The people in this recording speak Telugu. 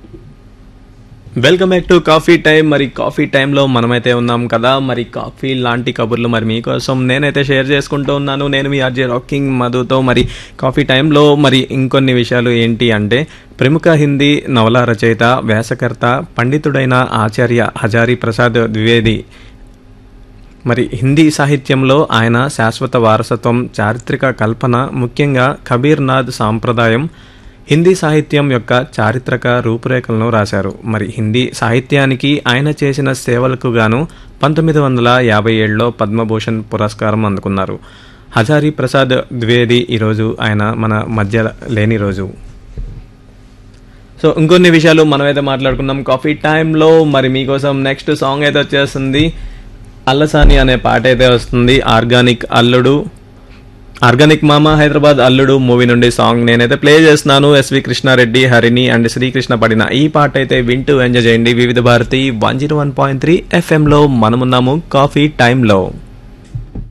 welcome back to coffee time మరి కాఫీ టైంలో మనమైతే ఉన్నాం కదా మరి కాఫీ లాంటి కబుర్లు మరి మీకోసం నేనైతే షేర్ చేసుకుంటూ ఉన్నాను నేను మీ ఆర్జే రాకింగ్ మధుతో మరి కాఫీ టైంలో మరి ఇంకొన్ని విషయాలు ఏంటి అంటే ప్రముఖ హిందీ నవల రచయిత వ్యాసకర్త పండితుడైన ఆచార్య హజారీ ప్రసాద్ ద్వివేది మరి హిందీ సాహిత్యంలో ఆయన శాశ్వత వారసత్వం చారిత్రక కల్పన ముఖ్యంగా కబీర్నాథ్ సాంప్రదాయం హిందీ సాహిత్యం యొక్క చారిత్రక రూపురేఖలను రాశారు మరి హిందీ సాహిత్యానికి ఆయన చేసిన సేవలకు గాను పంతొమ్మిది వందల యాభై ఏడులో పద్మభూషణ్ పురస్కారం అందుకున్నారు హజారీ ప్రసాద్ ద్వివేది ఈరోజు ఆయన మన మధ్య లేని రోజు సో ఇంకొన్ని విషయాలు మనమైతే మాట్లాడుకున్నాం కాఫీ టైంలో మరి మీకోసం నెక్స్ట్ సాంగ్ అయితే వచ్చేస్తుంది అల్లసాని అనే పాట అయితే వస్తుంది ఆర్గానిక్ అల్లుడు ఆర్గానిక్ మామ హైదరాబాద్ అల్లుడు మూవీ నుండి సాంగ్ నేనైతే ప్లే చేస్తున్నాను ఎస్వి కృష్ణారెడ్డి హరిణి అండ్ శ్రీకృష్ణ పడిన ఈ పాట అయితే వింటూ ఎంజాయ్ చేయండి Vividh Bharati one zero one point three ఎఫ్ఎంలో మనమున్నాము కాఫీ టైంలో